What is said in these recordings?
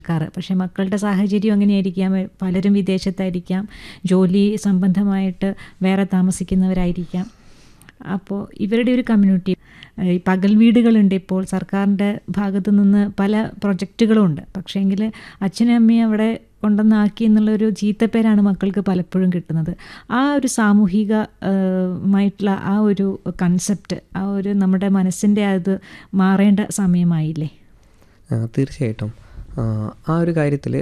ക്കാറ് പക്ഷേ മക്കളുടെ സാഹചര്യം അങ്ങനെയായിരിക്കാം പലരും വിദേശത്തായിരിക്കാം ജോലി സംബന്ധമായിട്ട് വേറെ താമസിക്കുന്നവരായിരിക്കാം അപ്പോൾ ഇവരുടെ ഒരു കമ്മ്യൂണിറ്റി ഈ പകൽ വീടുകളുണ്ട് ഇപ്പോൾ സർക്കാരിൻ്റെ ഭാഗത്തു നിന്ന് പല പ്രൊജക്റ്റുകളും ഉണ്ട് പക്ഷേങ്കിൽ അച്ഛനും അമ്മയും അവിടെ കൊണ്ടുവന്നാക്കി എന്നുള്ളൊരു ചീത്തപ്പേരാണ് മക്കൾക്ക് പലപ്പോഴും കിട്ടുന്നത് ആ ഒരു സാമൂഹിക മായിട്ടുള്ള ആ ഒരു കൺസെപ്റ്റ് ആ ഒരു നമ്മുടെ മനസ്സിൻ്റെ അത് മാറേണ്ട സമയമായില്ലേ തീർച്ചയായിട്ടും ആ ഒരു കാര്യത്തിൽ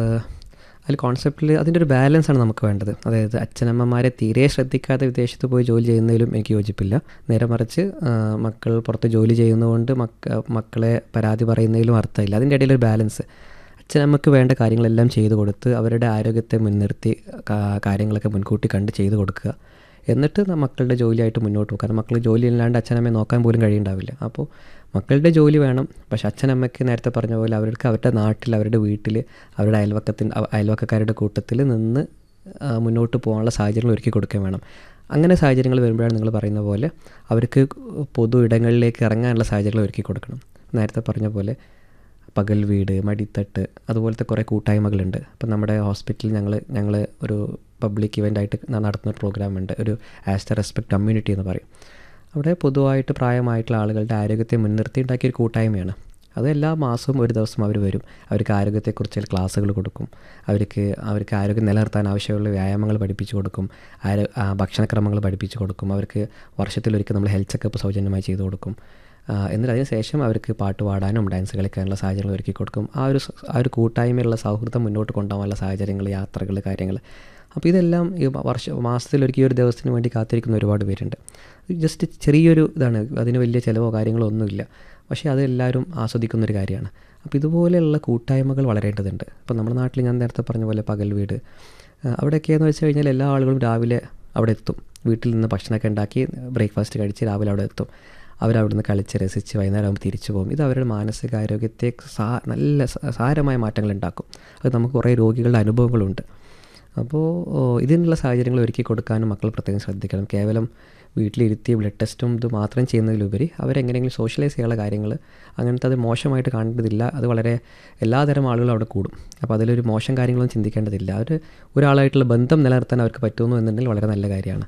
അതിൽ കോൺസെപ്റ്റിൽ അതിൻ്റെ ഒരു ബാലൻസാണ് നമുക്ക് വേണ്ടത് അതായത് അച്ഛനമ്മമാരെ തീരെ ശ്രദ്ധിക്കാതെ വിദേശത്ത് പോയി ജോലി ചെയ്യുന്നതിലും എനിക്ക് യോജിപ്പില്ല നേരെ മറിച്ച് മക്കൾ പുറത്ത് ജോലി ചെയ്യുന്നതുകൊണ്ട് മക്ക മക്കളെ പരാതി പറയുന്നതിലും അർത്ഥമില്ല അതിൻ്റെ ഇടയിൽ ഒരു ബാലൻസ് അച്ഛനമ്മക്ക് വേണ്ട കാര്യങ്ങളെല്ലാം ചെയ്തു കൊടുത്ത് അവരുടെ ആരോഗ്യത്തെ മുൻനിർത്തി കാര്യങ്ങളൊക്കെ മുൻകൂട്ടി കണ്ട് ചെയ്തു കൊടുക്കുക എന്നിട്ട് മക്കളുടെ ജോലിയായിട്ട് മുന്നോട്ട് പോകും കാരണം മക്കൾ ജോലി ഇല്ലാണ്ട് അച്ഛനമ്മയെ നോക്കാൻ പോലും കഴിയുണ്ടാവില്ല അപ്പോൾ മക്കളുടെ ജോലി വേണം പക്ഷെ അച്ഛനമ്മയ്ക്ക് നേരത്തെ പറഞ്ഞ പോലെ അവർക്ക് അവരുടെ നാട്ടിൽ അവരുടെ വീട്ടിൽ അവരുടെ അയൽവക്കത്തിൻ്റെ അയൽവക്കക്കാരുടെ കൂട്ടത്തിൽ നിന്ന് മുന്നോട്ട് പോകാനുള്ള സാഹചര്യങ്ങൾ ഒരുക്കി കൊടുക്കുകയും വേണം അങ്ങനെ സാഹചര്യങ്ങൾ വരുമ്പോഴാണ് നിങ്ങൾ പറയുന്ന പോലെ അവർക്ക് പൊതു ഇടങ്ങളിലേക്ക് ഇറങ്ങാനുള്ള സാഹചര്യങ്ങൾ ഒരുക്കി കൊടുക്കണം നേരത്തെ പറഞ്ഞ പോലെ പകൽ വീട് മടിത്തട്ട് അതുപോലത്തെ കുറേ കൂട്ടായ്മകളുണ്ട് അപ്പം നമ്മുടെ ഹോസ്പിറ്റലിൽ ഞങ്ങൾ ഞങ്ങൾ ഒരു പബ്ലിക് ഇവൻ്റായിട്ട് നടത്തുന്ന ഒരു പ്രോഗ്രാം ഉണ്ട് ഒരു ആസ് ദ റെസ്പെക്ട് കമ്മ്യൂണിറ്റി എന്ന് പറയും അവിടെ പൊതുവായിട്ട് പ്രായമായിട്ടുള്ള ആളുകളുടെ ആരോഗ്യത്തെ മുൻനിർത്തി ഉണ്ടാക്കിയ ഒരു കൂട്ടായ്മയാണ് അത് എല്ലാ മാസവും ഒരു ദിവസം അവർ വരും അവർക്ക് ആരോഗ്യത്തെക്കുറിച്ച് ക്ലാസ്സുകൾ കൊടുക്കും അവർക്ക് അവർക്ക് ആരോഗ്യം നിലനിർത്താൻ ആവശ്യമുള്ള വ്യായാമങ്ങൾ പഠിപ്പിച്ചു കൊടുക്കും ആരോ ഭക്ഷണക്രമങ്ങൾ പഠിപ്പിച്ചു കൊടുക്കും അവർക്ക് വർഷത്തിലൊരിക്കൽ നമ്മൾ ഹെൽത്ത് ചെക്കപ്പ് സൗജന്യമായി ചെയ്തു കൊടുക്കും എന്നിട്ട് അതിന് ശേഷം അവർക്ക് പാട്ട് പാടാനും ഡാൻസ് കളിക്കാനുള്ള സാഹചര്യങ്ങൾ ഒരുക്കി കൊടുക്കും ആ ഒരു ആ ഒരു കൂട്ടായ്മയുള്ള സൗഹൃദം മുന്നോട്ട് കൊണ്ടുപോകാനുള്ള സാഹചര്യങ്ങൾ യാത്രകൾ കാര്യങ്ങൾ അപ്പോൾ ഇതെല്ലാം ഈ വർഷ മാസത്തിലൊരിക്കൽ ഒരു ദിവസത്തിന് വേണ്ടി കാത്തിരിക്കുന്ന ഒരുപാട് പേരുണ്ട് ജസ്റ്റ് ചെറിയൊരു ഇതാണ് അതിന് വലിയ ചിലവോ കാര്യങ്ങളോ ഒന്നുമില്ല പക്ഷേ അതെല്ലാവരും ആസ്വദിക്കുന്ന ഒരു കാര്യമാണ് അപ്പോൾ ഇതുപോലെയുള്ള കൂട്ടായ്മകൾ വളരേണ്ടതുണ്ട് അപ്പോൾ നമ്മുടെ നാട്ടിൽ ഞാൻ നേരത്തെ പറഞ്ഞ പോലെ പകൽ വീട് അവിടെയൊക്കെയെന്ന് വെച്ച് കഴിഞ്ഞാൽ എല്ലാ ആളുകളും രാവിലെ അവിടെ എത്തും വീട്ടിൽ നിന്ന് ഭക്ഷണമൊക്കെ ഉണ്ടാക്കി ബ്രേക്ക്ഫാസ്റ്റ് കഴിച്ച് രാവിലെ അവിടെ എത്തും അവരവിടുന്ന് കളിച്ച് രസിച്ച് വൈകുന്നേരം ആകുമ്പോൾ തിരിച്ചു പോകും ഇത് അവരുടെ മാനസികാരോഗ്യത്തെ സാ നല്ല സാരമായ മാറ്റങ്ങൾ ഉണ്ടാക്കും അത് നമുക്ക് കുറേ രോഗികളുടെ അനുഭവങ്ങളുണ്ട് അപ്പോൾ ഇതിനുള്ള സാഹചര്യങ്ങൾ ഒരുക്കി കൊടുക്കാനും മക്കൾ പ്രത്യേകം ശ്രദ്ധിക്കണം കേവലം വീട്ടിലിരുത്തി ബ്ലഡ് ടെസ്റ്റും ഇത് മാത്രം ചെയ്യുന്നതിലുപരി അവരെങ്ങനെയെങ്കിലും സോഷ്യലൈസ് ചെയ്യാനുള്ള കാര്യങ്ങൾ അങ്ങനത്തെ അത് മോശമായിട്ട് കാണേണ്ടതില്ല അത് വളരെ എല്ലാതരം ആളുകളും അവിടെ കൂടും അപ്പോൾ അതിലൊരു മോശം കാര്യങ്ങളൊന്നും ചിന്തിക്കേണ്ടതില്ല അവർ ഒരാളായിട്ടുള്ള ബന്ധം നിലനിർത്താൻ അവർക്ക് പറ്റുന്നു എന്നുണ്ടെങ്കിൽ വളരെ നല്ല കാര്യമാണ്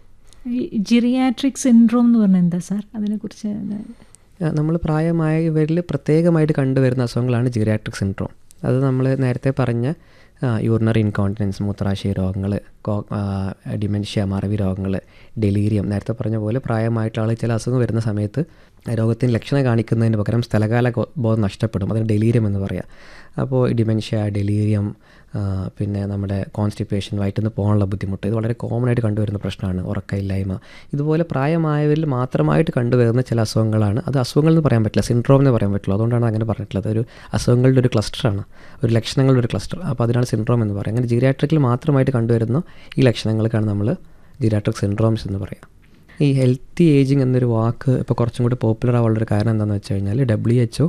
ഈ ജിറിയാട്രിക് സിൻഡ്രോം എന്ന് പറഞ്ഞാൽ എന്താ സാർ അതിനെക്കുറിച്ച് നമ്മൾ പ്രായമായവരിൽ പ്രത്യേകമായിട്ട് കണ്ടുവരുന്ന അസുഖങ്ങളാണ് ജിറിയാട്രിക് സിൻഡ്രോം അത് നമ്മൾ നേരത്തെ പറഞ്ഞ യൂറിനറി ഇൻകോണ്ടിനൻസ് മൂത്രാശയ രോഗങ്ങൾ ഡിമെൻഷ്യ മറവി രോഗങ്ങൾ ഡെലീരിയം നേരത്തെ പറഞ്ഞ പോലെ പ്രായമായിട്ടുള്ള ആൾ ചില അസുഖം വരുന്ന സമയത്ത് രോഗത്തിന് ലക്ഷണം കാണിക്കുന്നതിന് പകരം സ്ഥലകാല ബോധം നഷ്ടപ്പെടും അതിന് ഡെലീരിയം എന്ന് പറയാം അപ്പോൾ ഡിമെൻഷ്യ ഡെലീരിയം പിന്നെ നമ്മുടെ കോൺസ്റ്റിപ്പേഷൻ വയറ്റുനിന്ന് പോകാനുള്ള ബുദ്ധിമുട്ട് ഇത് വളരെ കോമൺ ആയിട്ട് കണ്ടുവരുന്ന പ്രശ്നമാണ് ഉറക്കമില്ലായ്മ ഇതുപോലെ പ്രായമായവരിൽ മാത്രമായിട്ട് കണ്ടുവരുന്ന ചില അസുഖങ്ങളാണ് അത് അസുഖങ്ങൾ എന്ന് പറയാൻ പറ്റില്ല സിൻഡ്രോം എന്ന് പറയാൻ പറ്റില്ല അതുകൊണ്ടാണ് അങ്ങനെ പറഞ്ഞിട്ടുള്ളത് ഒരു അസുഖങ്ങളുടെ ഒരു ക്ലസ്റ്ററാണ് ഒരു ലക്ഷണങ്ങളുടെ ഒരു ക്ലസ്റ്റർ അപ്പോൾ അതിനാണ് സിൻഡ്രോം എന്ന് പറയുക അങ്ങനെ ജീരിയാട്രിക്കിൽ മാത്രമായിട്ട് കണ്ടുവരുന്ന ഈ ലക്ഷണങ്ങൾക്കാണ് നമ്മൾ ജീരിയാട്രിക് സിൻഡ്രോംസ് എന്ന് പറയുക ഈ ഹെൽത്തി ഏജിങ് എന്നൊരു വാക്ക് ഇപ്പോൾ കുറച്ചും കൂടി പോപ്പുലർ ആവാനുള്ളൊരു കാരണം എന്താണെന്ന് വെച്ച് കഴിഞ്ഞാൽ ഡബ്ല്യു എച്ച് ഒ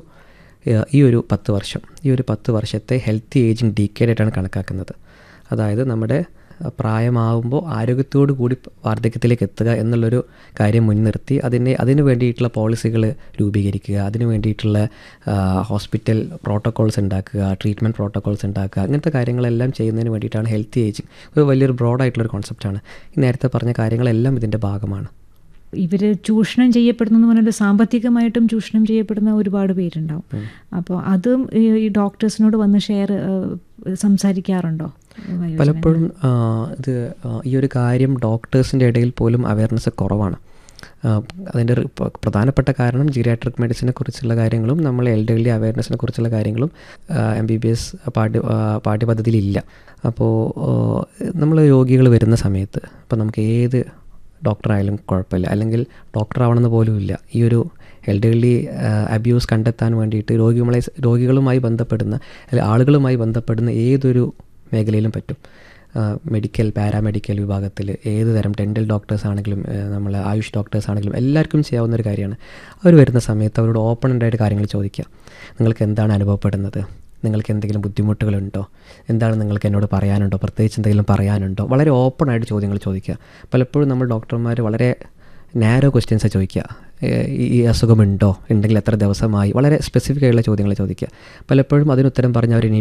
ഈ ഒരു പത്ത് വർഷം ഈ ഒരു പത്ത് വർഷത്തെ ഹെൽത്തി ഏജിങ് ഡീക്കേഡായിട്ടാണ് കണക്കാക്കുന്നത് അതായത് നമ്മുടെ പ്രായമാകുമ്പോൾ ആരോഗ്യത്തോടു കൂടി വാർദ്ധക്യത്തിലേക്ക് എത്തുക എന്നുള്ളൊരു കാര്യം മുൻനിർത്തി അതിനെ അതിന് വേണ്ടിയിട്ടുള്ള പോളിസികൾ രൂപീകരിക്കുക അതിന് വേണ്ടിയിട്ടുള്ള ഹോസ്പിറ്റൽ പ്രോട്ടോകോൾസ് ഉണ്ടാക്കുക ട്രീറ്റ്മെൻറ്റ് പ്രോട്ടോകോൾസ് ഉണ്ടാക്കുക അങ്ങനത്തെ കാര്യങ്ങളെല്ലാം ചെയ്യുന്നതിന് വേണ്ടിയിട്ടാണ് ഹെൽത്തി ഏജിങ് ഒരു വലിയൊരു ബ്രോഡായിട്ടുള്ളൊരു കോൺസെപ്റ്റാണ് ഈ നേരത്തെ പറഞ്ഞ കാര്യങ്ങളെല്ലാം ഇതിൻ്റെ ഭാഗമാണ് ഇവർ ചൂഷണം ചെയ്യപ്പെടുന്നു എന്ന് പറഞ്ഞാൽ സാമ്പത്തികമായിട്ടും ചൂഷണം ചെയ്യപ്പെടുന്ന ഒരുപാട് പേരുണ്ടാവും അപ്പോൾ അതും ഈ ഡോക്ടേഴ്സിനോട് വന്ന് ഷെയർ സംസാരിക്കാറുണ്ടോ പലപ്പോഴും ഇത് ഈ ഒരു കാര്യം ഡോക്ടേഴ്സിൻ്റെ ഇടയിൽ പോലും അവയർനെസ് കുറവാണ് അതിൻ്റെ പ്രധാനപ്പെട്ട കാരണം ജീരിയാട്രിക് മെഡിസിനെ കുറിച്ചുള്ള കാര്യങ്ങളും നമ്മൾ എൽഡർലി അവയർനെസ്സിനെ കുറിച്ചുള്ള കാര്യങ്ങളും എം ബി ബി എസ് പാഠ്യ പാഠ്യപദ്ധതിയിലില്ല അപ്പോൾ നമ്മൾ രോഗികൾ വരുന്ന സമയത്ത് ഇപ്പോൾ നമുക്ക് ഏത് ഡോക്ടറായാലും കുഴപ്പമില്ല അല്ലെങ്കിൽ ഡോക്ടർ ആവണമെന്ന് പോലും ഇല്ല ഈ ഒരു എൽഡർലി അബ്യൂസ് കണ്ടെത്താൻ വേണ്ടിയിട്ട് രോഗികളെ രോഗികളുമായി ബന്ധപ്പെടുന്ന അല്ലെങ്കിൽ ആളുകളുമായി ബന്ധപ്പെടുന്ന ഏതൊരു മേഖലയിലും പറ്റും മെഡിക്കൽ പാരാമെഡിക്കൽ വിഭാഗത്തിൽ ഏത് തരം ഡെൻ്റൽ ഡോക്ടേഴ്സ് ആണെങ്കിലും നമ്മൾ ആയുഷ് ഡോക്ടേഴ്സ് ആണെങ്കിലും എല്ലാവർക്കും ചെയ്യാവുന്ന ഒരു കാര്യമാണ് അവർ വരുന്ന സമയത്ത് അവരോട് ഓപ്പണൻ്റായിട്ട് കാര്യങ്ങൾ ചോദിക്കുക നിങ്ങൾക്ക് എന്താണ് അനുഭവപ്പെടുന്നത് നിങ്ങൾക്ക് എന്തെങ്കിലും ബുദ്ധിമുട്ടുകളുണ്ടോ എന്താണ് നിങ്ങൾക്ക് എന്നോട് പറയാനുണ്ടോ പ്രത്യേകിച്ച് എന്തെങ്കിലും പറയാനുണ്ടോ വളരെ ഓപ്പണായിട്ട് ചോദ്യങ്ങൾ ചോദിക്കുക പലപ്പോഴും നമ്മൾ ഡോക്ടർമാർ വളരെ നാരോ ക്വസ്റ്റ്യൻസാണ് ചോദിക്കുക ഏഹ് ഈ ഈ അസുഖമുണ്ടോ ഉണ്ടെങ്കിൽ എത്ര ദിവസമായി വളരെ സ്പെസിഫിക് ആയിട്ടുള്ള ചോദ്യങ്ങൾ ചോദിക്കുക പലപ്പോഴും അതിനുത്തരം പറഞ്ഞ് അവർ